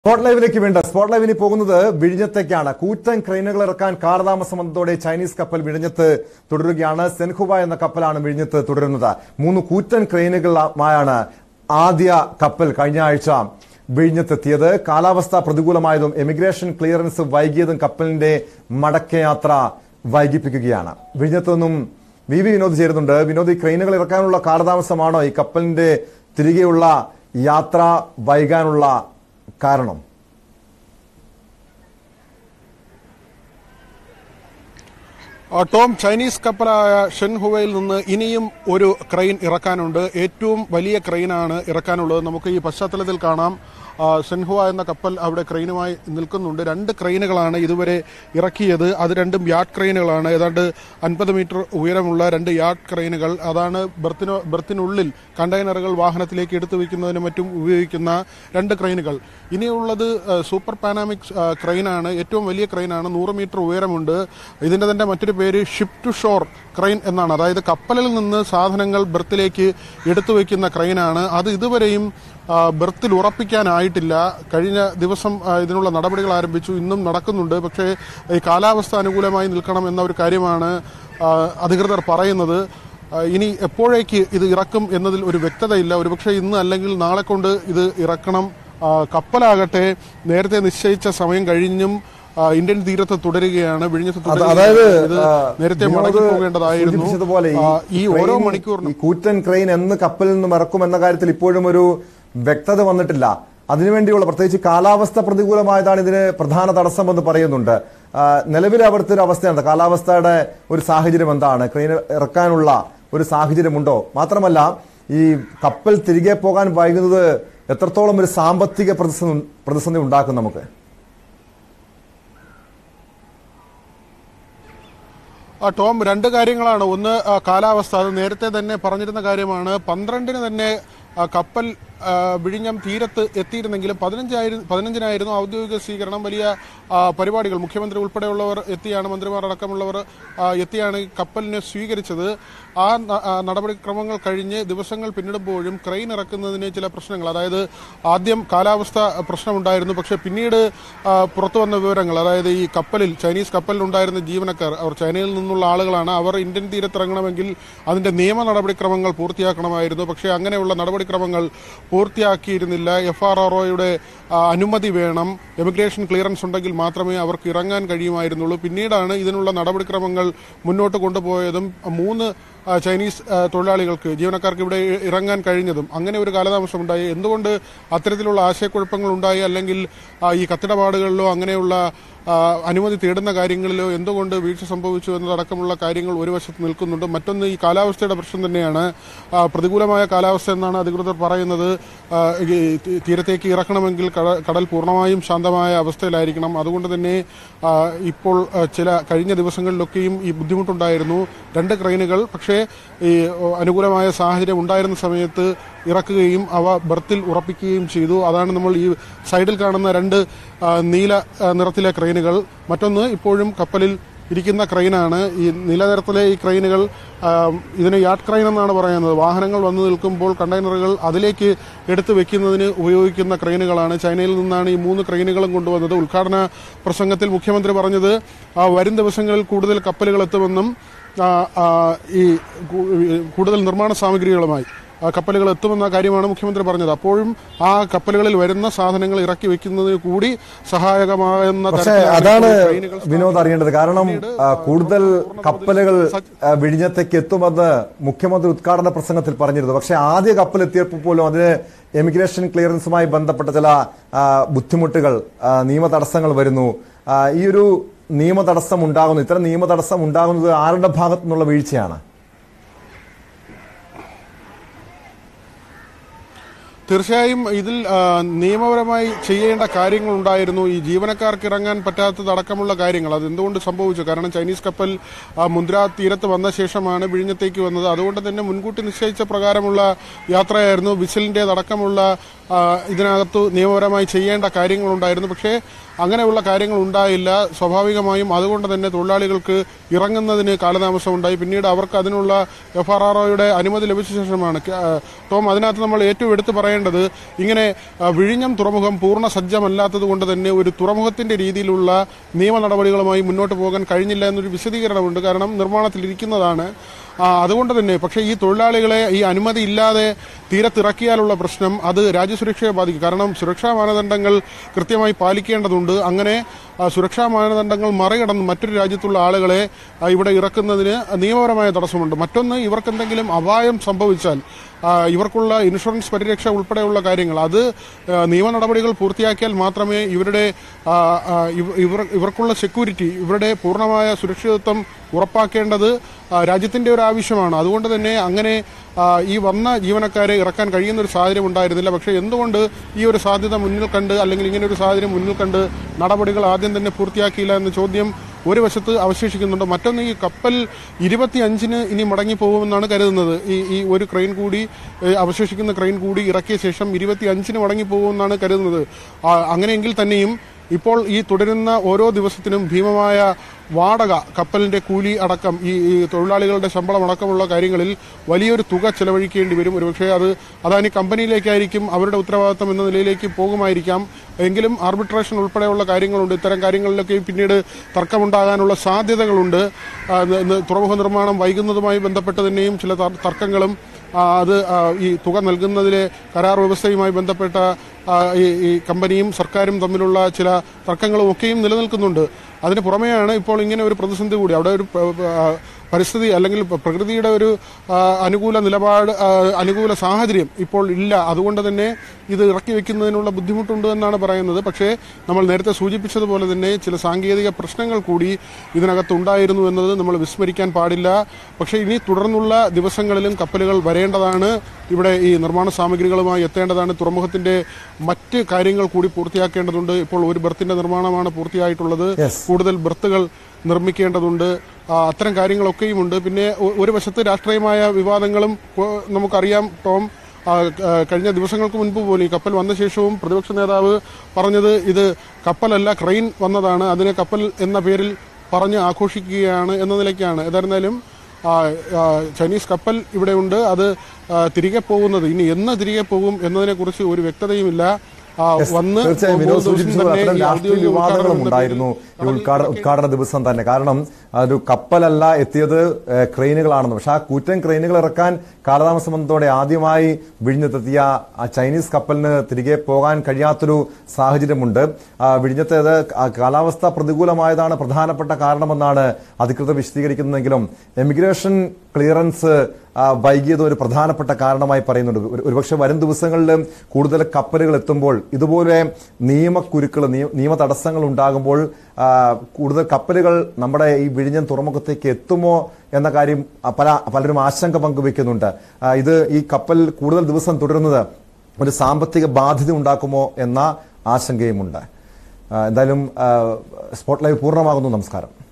Spot ലൈവിലേക്ക് വേണ്ട spot ലൈവിന് പോകുന്നത് വിഴിഞ്ഞത്തേക്കാണ് കൂറ്റൻ ക്രെയിനുകൾ ഇറക്കാൻ കാലതാമസം വന്നതോടെ ചൈനീസ് കപ്പൽ വിഴിഞ്ഞത്ത് തുടരുകയാണ് സെൻഹുവ എന്ന കപ്പലാണ് വിഴിഞ്ഞത്ത് തുടരുന്നത് മൂന്ന് കൂറ്റൻ ക്രെയിനുകളുമായാണ് ആദ്യ കപ്പൽ കഴിഞ്ഞ ആഴ്ച വിഴിഞ്ഞത്തെത്തിയത് കാലാവസ്ഥ പ്രതികൂലമായതും എമിഗ്രേഷൻ ക്ലിയറൻസ് വൈകിയതും കപ്പലിന്റെ മടക്കയാത്ര വൈകിപ്പിക്കുകയാണ് വിഴിഞ്ഞത്ത് നിന്നും വി വി വിനോദ് ചേരുന്നുണ്ട് വിനോദ് ഈ ക്രെയിനുകൾ ഇറക്കാനുള്ള കാലതാമസമാണോ ഈ കപ്പലിന്റെ തിരികെയുള്ള യാത്ര വൈകാനുള്ള കാരണം ആ, ടോം ചൈനീസ് കപ്പലായ ഷെൻഹുവയിൽ നിന്ന് ഇനിയും ഒരു ക്രെയിൻ ഇറക്കാനുണ്ട് ഏറ്റവും വലിയ ക്രെയിനാണ് ഇറക്കാനുള്ളത് നമുക്ക് ഈ പശ്ചാത്തലത്തിൽ കാണാം ആ, ഷെൻഹുവ എന്ന കപ്പൽ അവിടെ ക്രെയിനുമായി നിൽക്കുന്നുണ്ട് രണ്ട് ക്രെയിനുകളാണ് ഇതുവരെ ഇറക്കിയത് അത് രണ്ടും യാഡ് ക്രെയിനുകളാണ് ഏതാണ്ട് അൻപത് മീറ്റർ ഉയരമുള്ള രണ്ട് യാഡ് ക്രെയിനുകൾ അതാണ് ബർത്തിനോ ബർത്തിനുള്ളിൽ കണ്ടെയ്നറുകൾ വാഹനത്തിലേക്ക് എടുത്തു വയ്ക്കുന്നതിനും മറ്റും ഉപയോഗിക്കുന്ന രണ്ട് ക്രെയിനുകൾ ഇനിയുള്ളത് ആ, സൂപ്പർ പാനാമിക് ആ, ക്രെയിനാണ് ഏറ്റവും വലിയ ക്രെയിനാണ് നൂറ് മീറ്റർ ഉയരമുണ്ട് ഇതിന്റെ തന്നെ മറ്റൊരു പേര് ഷിപ്പ് ടു ഷോർ ക്രെയിൻ എന്നാണ് അതായത് കപ്പലിൽ നിന്ന് സാധനങ്ങൾ ബെർത്തിലേക്ക് എടുത്തു വയ്ക്കുന്ന ക്രെയിനാണ് അത് ഇതുവരെയും ആ, ബെർത്തിൽ ഉറപ്പിക്കാനായിട്ടില്ല കഴിഞ്ഞ ദിവസം ആ, ഇതിനുള്ള നടപടികൾ ആരംഭിച്ചു ഇന്നും നടക്കുന്നുണ്ട് പക്ഷേ ഈ കാലാവസ്ഥ അനുകൂലമായി നിൽക്കണം എന്ന ഒരു കാര്യമാണ് ആ, അധികൃതർ പറയുന്നത് ആ, ഇനി എപ്പോഴേക്ക് ഇത് ഇറക്കും എന്നതിൽ ഒരു വ്യക്തതയില്ല ഒരുപക്ഷെ ഇന്ന് അല്ലെങ്കിൽ നാളെ കൊണ്ട് ഇത് ഇറക്കണം ആ, കപ്പലാകട്ടെ നേരത്തെ നിശ്ചയിച്ച സമയം കഴിഞ്ഞും ആ, ഇന്ത്യൻ തീരത്ത് തുടരുകയാണ് വിഴിഞ്ഞത്ത് അത് തുടരുകയാണ്. അതായത് ഇത് ആ, നേരത്തെ വിനോദ് മടങ്ങി പോകേണ്ടതായിരുന്നു സൂചിപ്പിച്ചതുപോലെ ഈ ആ, ഈ ഓരോ ക്രെയിൻ- മണിക്കൂറിനും ഈ കൂറ്റൻ ക്രെയിൻ എന്ന് കപ്പലിൽ നിന്നും ഇറക്കും എന്ന കാര്യത്തിൽ ഇപ്പോഴും ഒരു വ്യക്തത വന്നിട്ടില്ല അതിനുവേണ്ടിയുള്ള പ്രത്യേകിച്ച് കാലാവസ്ഥ പ്രതികൂലമായതാണ് ഇതിന് പ്രധാന തടസ്സമെന്ന് പറയുന്നുണ്ട് ആ, നിലവിലെ അവിടുത്തെ ഒരു അവസ്ഥയാണ് കാലാവസ്ഥയുടെ ഒരു സാഹചര്യം എന്താണ് ക്രെയിൻ ഇറക്കാനുള്ള ഒരു സാഹചര്യമുണ്ടോ മാത്രമല്ല ഈ കപ്പൽ തിരികെ പോകാൻ വൈകുന്നത് എത്രത്തോളം ഒരു സാമ്പത്തിക പ്രതിസന്ധി പ്രതിസന്ധി ഉണ്ടാക്കും നമുക്ക് ആ, ടോം രണ്ട് കാര്യങ്ങളാണ് ഒന്ന് ആ, കാലാവസ്ഥ അത് നേരത്തെ തന്നെ പറഞ്ഞിരുന്ന കാര്യമാണ് പന്ത്രണ്ടിന് തന്നെ ആ, കപ്പൽ ആ, വിഴിഞ്ഞം തീരത്ത് എത്തിയിരുന്നെങ്കിലും പതിനഞ്ചായിരുന്നു പതിനഞ്ചിനായിരുന്നു ഔദ്യോഗിക സ്വീകരണം വലിയ ആ, പരിപാടികൾ മുഖ്യമന്ത്രി ഉൾപ്പെടെയുള്ളവർ എത്തിയാണ് മന്ത്രിമാർ അടക്കമുള്ളവർ ആ, എത്തിയാണ് ഈ കപ്പലിനെ സ്വീകരിച്ചത് ആ ന- ആ, നടപടിക്രമങ്ങൾ കഴിഞ്ഞ് ദിവസങ്ങൾ പിന്നിടുമ്പോഴും ക്രെയിൻ ഇറക്കുന്നതിന് ചില പ്രശ്നങ്ങൾ അതായത് ആദ്യം കാലാവസ്ഥ പ്രശ്നമുണ്ടായിരുന്നു പക്ഷേ പിന്നീട് ആ, പുറത്തു വന്ന വിവരങ്ങൾ അതായത് ഈ കപ്പലിൽ ചൈനീസ് കപ്പലിലുണ്ടായിരുന്ന ജീവനക്കാർ അവർ ചൈനയിൽ നിന്നുള്ള ആളുകളാണ് അവർ ഇന്ത്യൻ തീരത്തിറങ്ങണമെങ്കിൽ അതിന്റെ നിയമ നടപടിക്രമങ്ങൾ പൂർത്തിയാക്കണമായിരുന്നു പക്ഷേ അങ്ങനെയുള്ള നടപടിക്രമങ്ങൾ പൂർത്തിയാക്കിയിരുന്നില്ല എഫ് ആർ ആർ ഒയുടെ അനുമതി വേണം എമിഗ്രേഷൻ ക്ലിയറൻസ് ഉണ്ടെങ്കിൽ മാത്രമേ അവർക്ക് ഇറങ്ങാൻ കഴിയുമായിരുന്നുള്ളൂ പിന്നീടാണ് ഇതിനുള്ള നടപടിക്രമങ്ങൾ മുന്നോട്ട് കൊണ്ടുപോയതും മൂന്ന് ആ, ചൈനീസ് ആ, തൊഴിലാളികൾക്ക് ജീവനക്കാർക്ക് ഇവിടെ ഇ- ഇറങ്ങാൻ കഴിഞ്ഞതും അങ്ങനെ ഒരു കാലതാമസം ഉണ്ടായി എന്തുകൊണ്ട് അത്തരത്തിലുള്ള ആശയക്കുഴപ്പങ്ങൾ ഉണ്ടായി അല്ലെങ്കിൽ ആ, ഈ കത്തിടപാടുകളിലോ അങ്ങനെയുള്ള ആ, അനുമതി തേടുന്ന കാര്യങ്ങളിലോ എന്തുകൊണ്ട് വീഴ്ച സംഭവിച്ചു എന്നതടക്കമുള്ള കാര്യങ്ങൾ ഒരു വശത്ത് നിൽക്കുന്നുണ്ട് മറ്റൊന്ന് ഈ കാലാവസ്ഥയുടെ പ്രശ്നം തന്നെയാണ് ആ, പ്രതികൂലമായ കാലാവസ്ഥ എന്നാണ് അധികൃതർ പറയുന്നത് ആ, ഈ തീ- തീരത്തേക്ക് ഇറക്കണമെങ്കിൽ കട- കടൽ പൂർണ്ണമായും ശാന്തമായ അവസ്ഥയിലായിരിക്കണം അതുകൊണ്ട് തന്നെ ആ, ഇപ്പോൾ ആ, ചില കഴിഞ്ഞ ദിവസങ്ങളിലൊക്കെയും ഈ ബുദ്ധിമുട്ടുണ്ടായിരുന്നു രണ്ട് ക്രെയിനുകൾ പക്ഷേ ഈ ഓ, അനുകൂലമായ സാഹചര്യം ഉണ്ടായിരുന്ന സമയത്ത് ഇറക്കുകയും അവ ബർത്തിൽ ഉറപ്പിക്കുകയും ചെയ്തു അതാണ് നമ്മൾ ഈ സൈഡിൽ കാണുന്ന രണ്ട് ആ, നീല ആ, നിറത്തിലെ ക്രെയിനുകൾ മറ്റൊന്ന് ഇപ്പോഴും കപ്പലിൽ ഇരിക്കുന്ന ക്രെയിനാണ് ഈ നീലനിറത്തിലെ ഈ ക്രെയിനുകൾ ആ, ഇതിന് യാഡ് ക്രെയിൻ എന്നാണ് പറയുന്നത് വാഹനങ്ങൾ വന്നു നിൽക്കുമ്പോൾ കണ്ടെയ്നറുകൾ അതിലേക്ക് എടുത്തു വെക്കുന്നതിന് ഉപയോഗിക്കുന്ന ക്രെയിനുകളാണ് ചൈനയിൽ നിന്നാണ് ഈ മൂന്ന് ക്രെയിനുകളും കൊണ്ടുവന്നത് ഉദ്ഘാടന പ്രസംഗത്തിൽ മുഖ്യമന്ത്രി പറഞ്ഞത് ആ, വരും ദിവസങ്ങളിൽ കൂടുതൽ കപ്പലുകൾ എത്തുമെന്നും ആ, ആ, ഈ കൂ- കൂടുതൽ നിർമ്മാണ സാമഗ്രികളുമായി ആ, കപ്പലുകൾ എത്തുമെന്ന കാര്യമാണ് മുഖ്യമന്ത്രി പറഞ്ഞത് അപ്പോഴും ആ കപ്പലുകളിൽ വരുന്ന സാധനങ്ങൾ ഇറക്കി വെക്കുന്നതിന് കൂടി സഹായകമാകുന്ന പക്ഷേ തരത്തിലാണ് അതാണ് ഇപ്പോൾ ട്രെയിനുകൾ വിനോദ് അറിയേണ്ടത് കാരണം ആ, കൂടുതൽ കപ്പലുകൾ ആ, വിഴിഞ്ഞത്തേക്ക് എത്തുമെന്ന് മുഖ്യമന്ത്രി ഉദ്ഘാടന പ്രസംഗത്തിൽ പറഞ്ഞിരുന്നു പക്ഷേ ആദ്യ കപ്പൽ എത്തിയപ്പോൾ പോലും അതിന് എമിഗ്രേഷൻ ക്ലിയറൻസുമായി ബന്ധപ്പെട്ട ചില ആ, ബുദ്ധിമുട്ടുകൾ ആ, നിയമ തടസ്സങ്ങൾ വരുന്നു ആ, ഈ ഒരു നിയമ തടസ്സം ഉണ്ടാകുന്നു ഇത്തരം നിയമ തടസ്സം ഉണ്ടാകുന്നത് ആരുടെ ഭാഗത്തു നിന്നുള്ള വീഴ്ചയാണ് തീർച്ചയായും ഇതിൽ ആ, നിയമപരമായി ചെയ്യേണ്ട കാര്യങ്ങളുണ്ടായിരുന്നു ഈ ജീവനക്കാർക്ക് ഇറങ്ങാൻ പറ്റാത്തതടക്കമുള്ള കാര്യങ്ങൾ അത് എന്തുകൊണ്ട് സംഭവിച്ചു കാരണം ചൈനീസ് കപ്പൽ ആ, മുന്ദ്ര തീരത്ത് വന്ന ശേഷമാണ് വിഴിഞ്ഞത്തേക്ക് വന്നത് അതുകൊണ്ട് തന്നെ മുൻകൂട്ടി നിശ്ചയിച്ച പ്രകാരമുള്ള യാത്രയായിരുന്നു വിസിലിൻ്റെതടക്കമുള്ള ആ, ഇതിനകത്ത് നിയമപരമായി ചെയ്യേണ്ട കാര്യങ്ങളുണ്ടായിരുന്നു പക്ഷേ അങ്ങനെയുള്ള കാര്യങ്ങൾ ഉണ്ടായില്ല സ്വാഭാവികമായും അതുകൊണ്ട് തന്നെ തൊഴിലാളികൾക്ക് ഇറങ്ങുന്നതിന് കാലതാമസം ഉണ്ടായി പിന്നീട് അവർക്ക് അതിനുള്ള എഫ് ആർ ആർ ഒയുടെ അനുമതി ലഭിച്ച ശേഷമാണ് ക- ആ, ടോം അതിനകത്ത് നമ്മൾ ഏറ്റവും എടുത്തു പറയേണ്ടത് ഇങ്ങനെ ആ, വിഴിഞ്ഞം തുറമുഖം പൂർണ്ണ സജ്ജമല്ലാത്തത് കൊണ്ട് തന്നെ ഒരു തുറമുഖത്തിന്റെ രീതിയിലുള്ള നിയമ നടപടികളുമായി മുന്നോട്ട് പോകാൻ കഴിഞ്ഞില്ല എന്നൊരു വിശദീകരണമുണ്ട് കാരണം നിർമ്മാണത്തിലിരിക്കുന്നതാണ് ആ, അതുകൊണ്ട് തന്നെ പക്ഷേ ഈ തൊഴിലാളികളെ ഈ അനുമതി ഇല്ലാതെ തീരത്തിറക്കിയാലുള്ള പ്രശ്നം അത് രാജ്യസുരക്ഷയെ ബാധിക്കും കാരണം സുരക്ഷാ മാനദണ്ഡങ്ങൾ കൃത്യമായി പാലിക്കേണ്ടതുണ്ട് അങ്ങനെ ആ, സുരക്ഷാ മാനദണ്ഡങ്ങൾ മറികടന്ന് മറ്റൊരു രാജ്യത്തുള്ള ആളുകളെ ആ, ഇവിടെ ഇറക്കുന്നതിന് നിയമപരമായ തടസ്സമുണ്ട് മറ്റൊന്ന് ഇവർക്കെന്തെങ്കിലും അപായം സംഭവിച്ചാൽ ആ, ഇവർക്കുള്ള ഇൻഷുറൻസ് പരിരക്ഷ ഉൾപ്പെടെയുള്ള കാര്യങ്ങൾ അത് ആ, നിയമ നടപടികൾ പൂർത്തിയാക്കിയാൽ മാത്രമേ ഇവരുടെ ആ, ആ, ഇവ- ഇവർ ഇവർക്കുള്ള സെക്യൂരിറ്റി ഇവരുടെ പൂർണ്ണമായ സുരക്ഷിതത്വം ഉറപ്പാക്കേണ്ടത് ആ, രാജ്യത്തിന്റെ ഒരു ആവശ്യമാണ് അതുകൊണ്ട് തന്നെ അങ്ങനെ ആ, ഈ വന്ന ജീവനക്കാരെ ഇറക്കാൻ കഴിയുന്ന ഒരു സാഹചര്യം ഉണ്ടായിരുന്നില്ല പക്ഷേ എന്തുകൊണ്ട് ഈ ഒരു സാധ്യത മുന്നിൽ കണ്ട് അല്ലെങ്കിൽ ഇങ്ങനെ ഒരു സാഹചര്യം മുന്നിൽ കണ്ട് നടപടികൾ ആദ്യം തന്നെ പൂർത്തിയാക്കിയില്ല എന്ന ചോദ്യം ഒരു വശത്ത് അവശേഷിക്കുന്നുണ്ട് മറ്റൊന്ന് ഈ കപ്പൽ ഇരുപത്തി അഞ്ചിന് ഇനി മടങ്ങി പോകുമെന്നാണ് കരുതുന്നത് ഈ ഈ ഒരു ക്രെയിൻ കൂടി ഏ, അവശേഷിക്കുന്ന ക്രെയിൻ കൂടി ഇറക്കിയ ശേഷം ഇരുപത്തി അഞ്ചിന് മടങ്ങി പോകുമെന്നാണ് കരുതുന്നത് ആ, അങ്ങനെയെങ്കിൽ തന്നെയും ഇപ്പോൾ ഈ തുടരുന്ന ഓരോ ദിവസത്തിനും ഭീമമായ വാടക കപ്പലിന്റെ കൂലി അടക്കം ഈ ഈ തൊഴിലാളികളുടെ ശമ്പളം അടക്കമുള്ള കാര്യങ്ങളിൽ വലിയൊരു തുക ചെലവഴിക്കേണ്ടി വരും ഒരുപക്ഷെ അത് അദാനി കമ്പനിയിലേക്കായിരിക്കും അവരുടെ ഉത്തരവാദിത്തം എന്ന നിലയിലേക്ക് പോകുമായിരിക്കാം എങ്കിലും ആർബിട്രേഷൻ ഉൾപ്പെടെയുള്ള കാര്യങ്ങളുണ്ട് ഇത്തരം കാര്യങ്ങളിലൊക്കെ പിന്നീട് തർക്കമുണ്ടാകാനുള്ള സാധ്യതകളുണ്ട് ആ, ന- ന- തുറമുഖ നിർമ്മാണം വൈകുന്നതുമായി ബന്ധപ്പെട്ട് തന്നെയും ചില തർ- തർക്കങ്ങളും ആ, അത് ആ, ഈ തുക നൽകുന്നതിലെ കരാർ വ്യവസ്ഥയുമായി ബന്ധപ്പെട്ട ആ, ഈ ഈ കമ്പനിയും സർക്കാരും തമ്മിലുള്ള ചില തർക്കങ്ങളും ഒക്കെയും നിലനിൽക്കുന്നുണ്ട് അതിന് പുറമെയാണ് ഇപ്പോൾ ഇങ്ങനെ ഒരു പ്രതിസന്ധി കൂടി അവിടെ ഒരു പ- പ- ആ, പരിസ്ഥിതി അല്ലെങ്കിൽ പ- പ്രകൃതിയുടെ ഒരു ആ, അനുകൂല നിലപാട് ആ, അനുകൂല സാഹചര്യം ഇപ്പോൾ ഇല്ല അതുകൊണ്ട് തന്നെ ഇത് ഇറക്കി വെക്കുന്നതിനുള്ള ബുദ്ധിമുട്ടുണ്ട് എന്നാണ് പറയുന്നത് പക്ഷേ നമ്മൾ നേരത്തെ സൂചിപ്പിച്ചതുപോലെ തന്നെ ചില സാങ്കേതിക പ്രശ്നങ്ങൾ കൂടി ഇതിനകത്ത് ഉണ്ടായിരുന്നു എന്നത് നമ്മൾ വിസ്മരിക്കാൻ പാടില്ല പക്ഷേ ഇനി തുടർന്നുള്ള ദിവസങ്ങളിലും കപ്പലുകൾ വരേണ്ടതാണ് ഇവിടെ ഈ നിർമ്മാണ സാമഗ്രികളുമായി എത്തേണ്ടതാണ് തുറമുഖത്തിന്റെ മറ്റ് കാര്യങ്ങൾ കൂടി പൂർത്തിയാക്കേണ്ടതുണ്ട് ഇപ്പോൾ ഒരു ബർത്തിന്റെ നിർമ്മാണമാണ് പൂർത്തിയായിട്ടുള്ളത് Yes. കൂടുതൽ ബർത്തുകൾ നിർമ്മിക്കേണ്ടതുണ്ട് ആ, അത്തരം കാര്യങ്ങളൊക്കെയും ഉണ്ട് പിന്നെ ഒ- ഒരു വശത്ത് രാഷ്ട്രീയമായ വിവാദങ്ങളും ഓ, നമുക്കറിയാം ടോം ആ, ആ, കഴിഞ്ഞ ദിവസങ്ങൾക്ക് മുൻപ് പോലും ഈ കപ്പൽ വന്ന ശേഷവും പ്രതിപക്ഷ നേതാവ് പറഞ്ഞത് ഇത് കപ്പലല്ല ക്രെയിൻ വന്നതാണ് അതിനെ കപ്പൽ എന്ന പേരിൽ പറഞ്ഞ് ആഘോഷിക്കുകയാണ് എന്ന നിലയ്ക്കാണ് ഏതായിരുന്നാലും ആ, ആ, ചൈനീസ് കപ്പൽ ഇവിടെയുണ്ട് അത് ആ, തിരികെ പോകുന്നത് ഇനി എന്ന് തിരികെ പോകും എന്നതിനെക്കുറിച്ച് ഒരു വ്യക്തതയുമില്ല ആ, വന്ന് തീർച്ചയായും പോകുന്ന വിനോദ് ദിവസം സൂചിപ്പിച്ചത് തന്നെ അത്തരം ഈ രാഷ്ട്രീയ ഔദ്യോഗിക വിവാദങ്ങളും ഉദ്ഘാടനം എന്ന ഉണ്ടായിരുന്നു ഈ പേരിൽ ഉദ്ഘാടന ഉദ്ഘാടന ദിവസം തന്നെ കാരണം ഒരു കപ്പലല്ല എത്തിയത് ഏഹ്, ക്രെയിനുകളാണെന്ന് പക്ഷെ ആ കൂറ്റൻ ക്രെയിനുകൾ ഇറക്കാൻ കാലതാമസം വന്നതോടെ ആദ്യമായി വിഴിഞ്ഞത്തെത്തിയ ആ ചൈനീസ് കപ്പലിന് തിരികെ പോകാൻ കഴിയാത്തൊരു സാഹചര്യമുണ്ട് ആ, വിഴിഞ്ഞത്തേത് ആ കാലാവസ്ഥ പ്രതികൂലമായതാണ് പ്രധാനപ്പെട്ട കാരണമെന്നാണ് അധികൃതർ വിശദീകരിക്കുന്നതെങ്കിലും എമിഗ്രേഷൻ ക്ലിയറൻസ് ആ, വൈകിയത് ഒരു പ്രധാനപ്പെട്ട കാരണമായി പറയുന്നുണ്ട് ഒരു- ഒരുപക്ഷെ വരും ദിവസങ്ങളിൽ കൂടുതൽ കപ്പലുകൾ എത്തുമ്പോൾ ഇതുപോലെ നിയമക്കുരുക്കൾ നിയ- നിയമ തടസ്സങ്ങൾ ഉണ്ടാകുമ്പോൾ ആ, കൂടുതൽ കപ്പലുകൾ നമ്മുടെ ഈ വിഴിഞ്ഞം തുറമുഖത്തേക്ക് എത്തുമോ എന്ന കാര്യം ആ, പല പലരും ആശങ്ക പങ്കുവെക്കുന്നുണ്ട് ആ, ഇത് ഈ കപ്പൽ കൂടുതൽ ദിവസം തുടരുന്നത് ഒരു സാമ്പത്തിക ബാധ്യത ഉണ്ടാക്കുമോ എന്ന ആശങ്കയുമുണ്ട് ആ, എന്തായാലും ആ, സ്പോട്ട് ലൈവ് പൂർണ്ണമാകുന്നു നമസ്കാരം